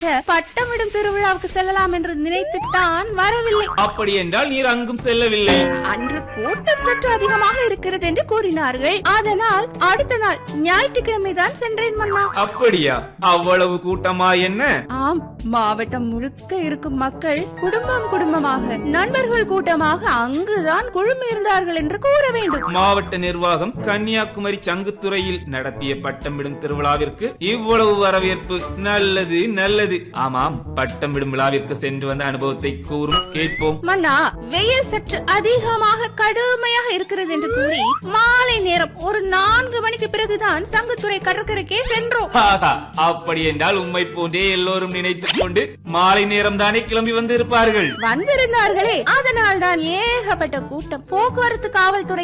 பட்டமிடும் திருவிழாவுக்கு செல்லலாம் என்று நினைத்துத்தான் வரவில்லை அப்படி என்றால் நீர் அங்கும் செல்லவில்லை அன்று கூட்டம் சற்று அதிகமாக இருக்கிறது என்று கூறினார்கள் அதனால் அடுத்த நாள் ஞாயிற்றுக்கிழமை தான் சென்றேன் மன்னா அப்படியா அவ்வளவு கூட்டமா என்ன ஆம் மாவட்டம் முழுக்க இருக்கும் மக்கள் குடும்பம் குடும்பமாக நண்பர்கள் கூட்டமாக அங்குதான் குழுமி இருந்தார்கள் என்று கூற வேண்டும் மாவட்ட நிர்வாகம் கன்னியாகுமரி சங்குத்துறையில் நடத்திய பட்டமிடும் திருவிழாவிற்கு இவ்வளவு வரவேற்பு நல்லது நல்லது ஆமாம் பட்டமிடும் விழாவிற்கு சென்று வந்த அனுபவத்தை கூறும் கேட்போம் மன்னா வெயில் சற்று அதிகமாக கடுமையாக இருக்கிறது என்று கூறி மாலை நேரம் ஒரு நான்கு மணிக்கு பிறகுதான் சங்குத்துறை கடற்கரைக்கே சென்றோம் ஆஹா, அப்படி என்றால் உம்மை போன்றே எல்லோரும் நினைத்துக் கொண்டு மாலை நேரம் தானே கிளம்பி வந்து இருப்பார்கள் வந்திருந்தார்களே அதனால் தான் ஏகப்பட்ட கூட்டம் போக்குவரத்து காவல்துறை